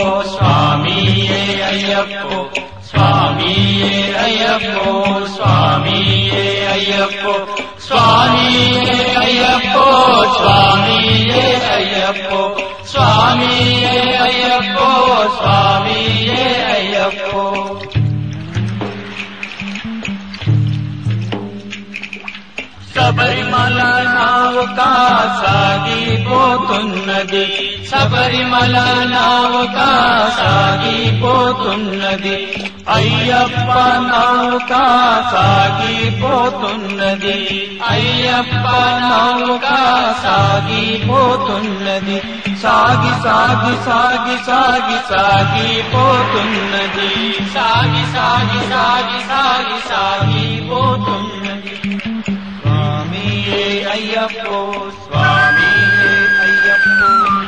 స్వామియే అయ్యప్పో స్వామియే అయ్యప్పో స్వామియే అయ్యప్పో స్వామియే అయ్యప్పో స్వామియే అయ్యప్పో స్వామియే అయ్యప్పో స్వామియే అయ్యప్పో శబరిమల నావుక సాగిపోతున్నది శబరిమల నావుక సాగిపోతున్నది అయ్యప్ప నావుక సాగిపోతున్నది అయ్యప్ప నావుక సాగిపోతున్నది సాగి సాగి సాగి సాగి సాగిపోతున్నది సాగి సాగి సాగి సాగి సాగిపోతున్నది స్వామియే అయ్యప్పో స్వామియే అయ్యప్పో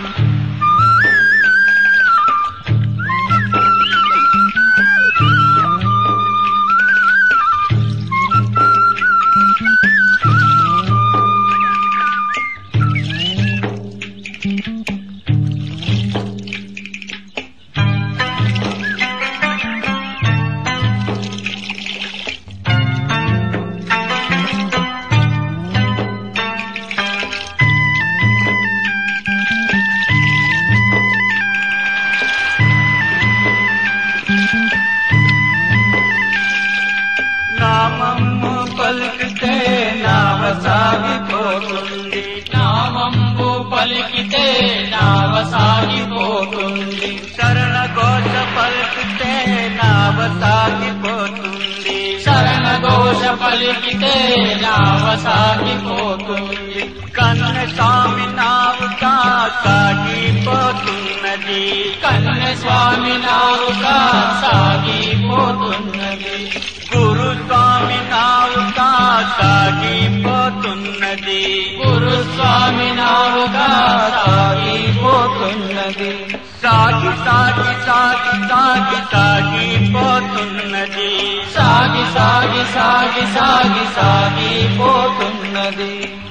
నామము పలికితే నావ సాగిపోతుంది నామము పలికితే నావ సాగిపోతుంది శరణ ఘోష పలికితే నావ సాగిపోతుంది శరణ ఘోష పలికితే నావ సాగిపోతుంది కన్న స్వామి నావుగా సాగిపోతున్నది కన్న స్వామి నావుగా సాగిపోతున్నది గురు స్వామి నావుగా సాగిపోతున్నది గురు స్వామి నావుగా సాగిపోతున్నది సాగి సాగి సాగి సాగి సాగిపోతున్నది సాగి సాగి సాగి సాగి సాగిపోతున్నది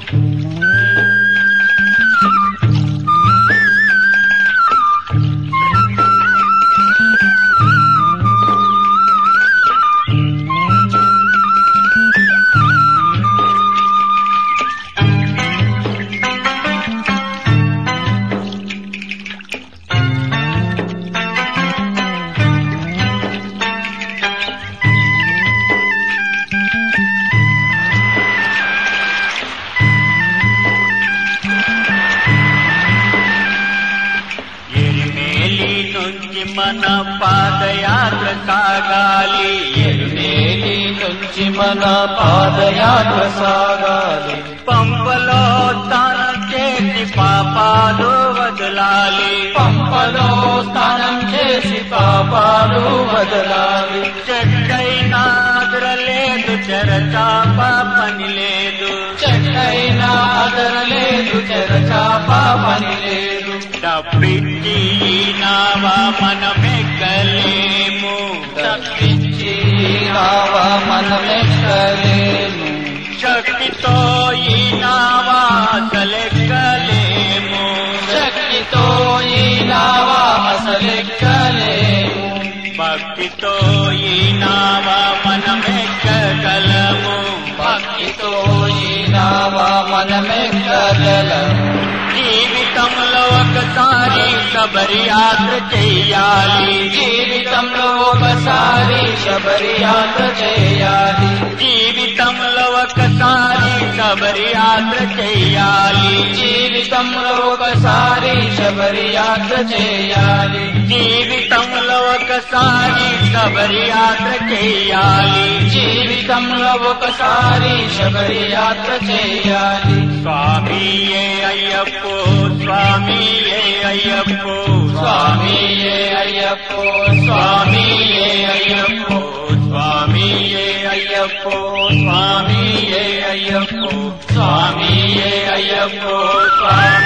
ఎరుమేలి నుంచి మన పాదయాత్ర సాగాలి ఎరుమేలి నుంచి మన పాదయాత్ర సాగాలి పంపలో స్నానం చేసి పాపాలు వదలాలి పంపలో స్నానం చేసి పాపాలు వదలాలి చెట్టైనా అదరలేదు చెరచాప పని లేదు చెట్టైనా అదరలేదు చెరచాప పని లేదు తప్పించి నావా మనమెక్కలేము తప్పించి నావా మనమెక్కలేము శక్తితో ఈ నావా అసలెక్కలేము శక్తితో ఈ నావా అసలెక్కలేము భక్తితో ఈ నావా మనమెక్కగలము భక్తితో ఈ నావా మనమెక్కగలము జీవితంలో ఒకసారి శబరి యాత్ర చెయ్యాలి జీవితంలో ఒకసారి శబరి యాత్ర చేయాలి జీవితంలో ఒకసారి శబరి యాత్ర చెయ్యాలి జీవితంలో ఒకసారి శబరి యాత్ర చేయాలి జీవితంలో ఒకసారి శబరి యాత్ర చేయాలి జీవితంలో ఒకసారి శబరి యాత్ర చేయాలి స్వామియే అయ్యప్పో స్వామియే అయ్యప్పో స్వామియే అయ్యప్పో స్వామియే అయ్యప్పో స్వామియే అయ్యప్పో స్వామియే అయ్యప్పో స్వామియే అయ్యప్పో స్వామి